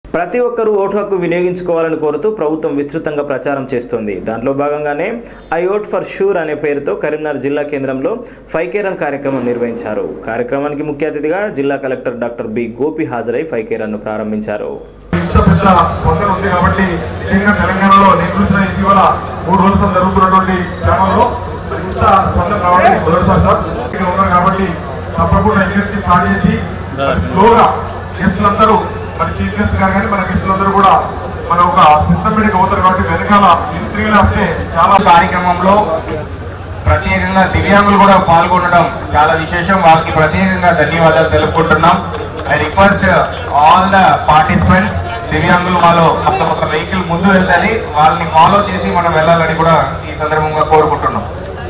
ప్రతి ఒక్కరూ ఓటు హక్కు వినియోగించుకోవాలని కోరుతూ ప్రభుత్వం విస్తృతంగా ప్రచారం చేస్తోంది దాంట్లో భాగంగానే ఐ ఓట్ ఫర్ షూర్ అనే పేరుతో కరీంనగర్ జిల్లా కేంద్రంలో ఫైకేరన్ కార్యక్రమం నిర్వహించారు కార్యక్రమానికి ముఖ్య అతిథిగా జిల్లా కలెక్టర్ డాక్టర్ బి గోపి హాజరై ఫైకేరన్ను ప్రారంభించారు ఇంత పెద్ద పొందన ఉంది కాబట్టి ముఖ్యంగా తెలంగాణలో నేను చూసిన ఇటీవల మూడు రోజులు జరుగుతున్నటువంటి క్రమంలో ఇంత పొందన రావడం మొదటిసారి సార్ ఇక్కడ ఉన్నారు కాబట్టి తప్పకుండా ఇండస్ట్రీ స్టార్ట్ చేసి స్లోగా గెస్టులందరూ మన చీఫ్ గెస్ట్ గారు కానీ మన గెస్టులందరూ కూడా మన ఒక సిస్టమేటిక్ అవుతారు కాబట్టి వెనకాల ఇంట్రీలు వస్తే చాలా కార్యక్రమంలో ప్రత్యేకంగా దివ్యాంగులు కూడా పాల్గొనడం చాలా విశేషం వాళ్ళకి ప్రత్యేకంగా ధన్యవాదాలు తెలుపుకుంటున్నాం I request all the participants దివ్యాంగులు వాళ్ళు మొత్తం ఒక వెహికల్ ముందు వెళ్తుంది వాళ్ళని ఫాలో చేసి మనం వెళ్ళాలని కూడా ఈ సందర్భంగా కోరుకుంటున్నాం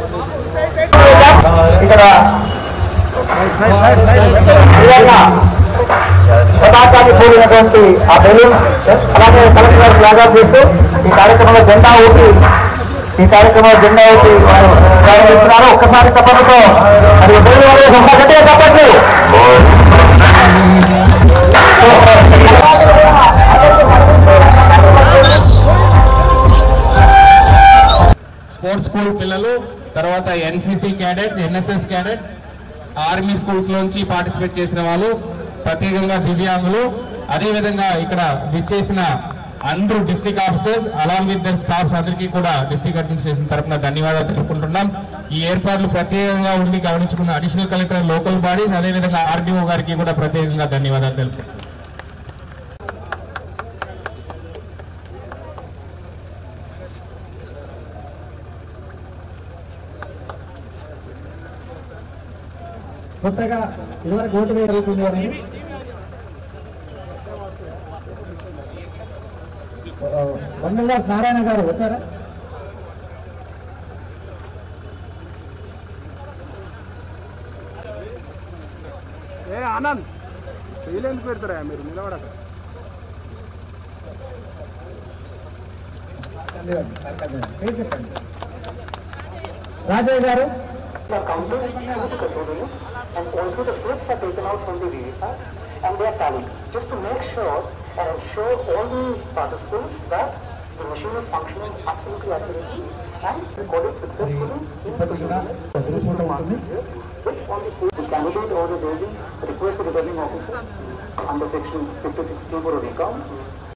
ఇక్కడ పతాకాన్ని కూడినటువంటి ఆ బెలూన్ అలాగే కలెక్టర్ గారు ఫ్లాగ్ చేస్తూ ఈ కార్యక్రమంలో జెండా ఊపి ఈ కార్యక్రమంలో జెండా ఊపి వారు ప్రారంభిస్తున్నారు ఒక్కసారి తప్పటితో మరి బెలూన్ వారు గట్టిగా తప్పట్లు స్పోర్ట్స్ స్కూల్ పిల్లలు తర్వాత NCC cadets NSS cadets army schools నుంచి పార్టిసిపేట్ చేసిన వాళ్ళు ప్రత్యేకంగా దివ్యాంగులు అదేవిధంగా ఇక్కడ విచ్చేసిన అందరూ district officers along with their staffs అందరికీ కూడా డిస్ట్రిక్ట్ అడ్మినిస్ట్రేషన్ తరఫున ధన్యవాదాలు తెలుపుకుంటున్నాం ఈ ఏర్పాట్లు ప్రత్యేకంగా ఉండి గమనించుకున్న అడిషనల్ కలెక్టర్ లోకల్ బాడీస్ అదేవిధంగా ఆర్డీఓ గారికి కూడా ప్రత్యేకంగా ధన్యవాదాలు తెలుపుకుంటున్నాం కొత్తగా ఇదివరకు ఓటు వేయగలుగుతుంది వారిని వందలదాస్ నారాయణ గారు వచ్చారా ఏ ఆనంద్ వీలెందుకు పెడతారా మీరు నిలబడక పేరు చెప్పండి రాజయ్య గారు and also the fruits are taken out from the VVPAT and they are tallied just to make sure and ensure all the participants that the machine is functioning absolutely accurately and recorded successfully in సిబ్బంది కూడా group photo ఉంటుంది which on the the candidate or the lady request the returning officer under section 56 for a recount